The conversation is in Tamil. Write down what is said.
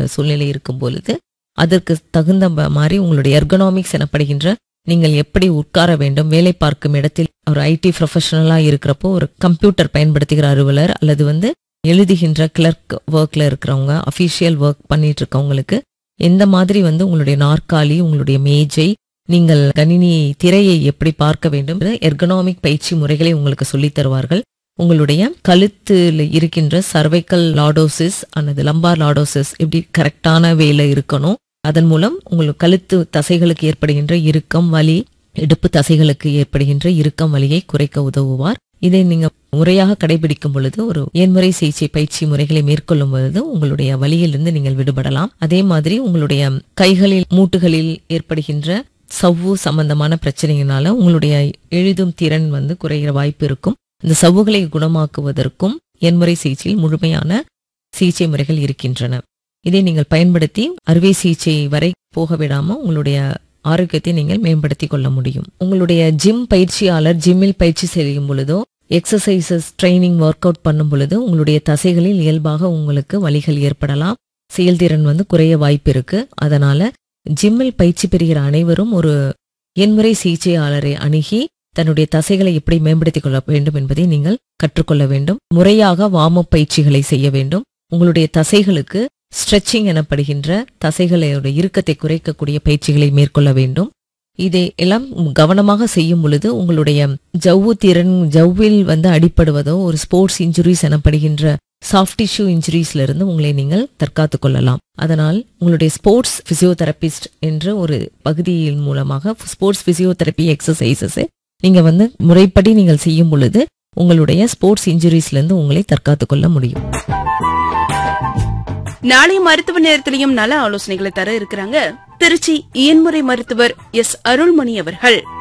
சூழ்நிலை இருக்கும் பொழுது அதற்கு தகுந்த ம- மாதிரி உங்களுடைய எர்கனாமிக்ஸ் எனப்படுகின்ற நீங்கள் எப்படி உட்கார வேண்டும் வேலை பார்க்கும் இடத்தில் ஒரு ஐடி ப்ரொஃபஷனலா இருக்கிறப்போ ஒரு கம்ப்யூட்டர் பயன்படுத்துகிற அலுவலர் அல்லது வந்து எழுதுகின்ற கிளர்க் ஒர்க்ல இருக்கிறவங்க அஃபீஷியல் ஒர்க் பண்ணிட்டு இருக்கவங்களுக்கு எந்த மாதிரி வந்து உங்களுடைய நாற்காலி உங்களுடைய மேஜை நீங்கள் கணினி திரையை எப்படி பார்க்க வேண்டும் எர்கனாமிக் பயிற்சி முறைகளை உங்களுக்கு சொல்லித் தருவார்கள் உங்களுடைய கழுத்தில் இருக்கின்ற சர்வைக்கல் லாடோசிஸ் அல்லது லம்பார் லாடோசிஸ் எப்படி கரெக்டான வேல இருக்கணும் அதன் மூலம் உங்களுக்கு கழுத்து தசைகளுக்கு ஏற்படுகின்ற இறுக்கம் வலி இடுப்பு தசைகளுக்கு ஏற்படுகின்ற இறுக்கம் வலியை குறைக்க உதவுவார் இதை நீங்க முறையாக கடைபிடிக்கும் பொழுது ஒரு ஏன்முறை சிகிச்சை பயிற்சி முறைகளை மேற்கொள்ளும் பொழுது உங்களுடைய வலியிலிருந்து நீங்கள் விடுபடலாம் அதே மாதிரி உங்களுடைய கைகளில் மூட்டுகளில் ஏற்படுகின்ற சவ்வு சம்பந்தமான பிரச்சனையினால உங்களுடைய எழுதும் திறன் வந்து குறைகிற வாய்ப்பு இருக்கும் இந்த சவ்வுகளை குணமாக்குவதற்கும் எண்முறை சிகிச்சையில் முழுமையான சிகிச்சை முறைகள் இருக்கின்றன இதை நீங்கள் பயன்படுத்தி அறுவை சிகிச்சை வரை போக விடாம உங்களுடைய ஆரோக்கியத்தை நீங்கள் மேம்படுத்திக் கொள்ள முடியும் உங்களுடைய ஜிம் பயிற்சியாளர் ஜிம்மில் பயிற்சி செய்யும் பொழுதோ எக்ஸசைசஸ் ட்ரைனிங் ஒர்க் அவுட் பண்ணும் பொழுது உங்களுடைய தசைகளில் இயல்பாக உங்களுக்கு வலிகள் ஏற்படலாம் செயல்திறன் வந்து குறைய வாய்ப்பு இருக்கு அதனால ஜிம்மில் பயிற்சி பெறுகிற அனைவரும் ஒரு எண்முறை சிகிச்சையாளரை அணுகி தன்னுடைய தசைகளை எப்படி மேம்படுத்திக் கொள்ள வேண்டும் என்பதை நீங்கள் கற்றுக்கொள்ள வேண்டும் முறையாக வார்ம் அப் பயிற்சிகளை செய்ய வேண்டும் உங்களுடைய தசைகளுக்கு ஸ்ட்ரெச்சிங் எனப்படுகின்ற தசைகளோட இறுக்கத்தை குறைக்கக்கூடிய பயிற்சிகளை மேற்கொள்ள வேண்டும் இதை எல்லாம் கவனமாக செய்யும் பொழுது உங்களுடைய ஜவ்வு திறன் ஜவ்வில் வந்து அடிப்படுவதோ ஒரு ஸ்போர்ட்ஸ் இன்ஜுரிஸ் எனப்படுகின்ற சாஃப்ட் டிஷ்யூ இன்ஜுரிஸ்ல இருந்து உங்களை நீங்கள் தற்காத்துக் கொள்ளலாம் அதனால் உங்களுடைய ஸ்போர்ட்ஸ் பிசியோதெரபிஸ்ட் என்ற ஒரு பகுதியின் மூலமாக ஸ்போர்ட்ஸ் பிசியோதெரபி எக்ஸசைசஸ் நீங்க வந்து முறைப்படி நீங்கள் செய்யும் பொழுது உங்களுடைய ஸ்போர்ட்ஸ் இன்ஜுரிஸ்ல இருந்து உங்களை தற்காத்துக் கொள்ள முடியும் நாளை மருத்துவ நேரத்திலையும் நல ஆலோசனைகளை தர இருக்கிறாங்க திருச்சி இயன்முறை மருத்துவர் எஸ் அருள்மணி அவர்கள்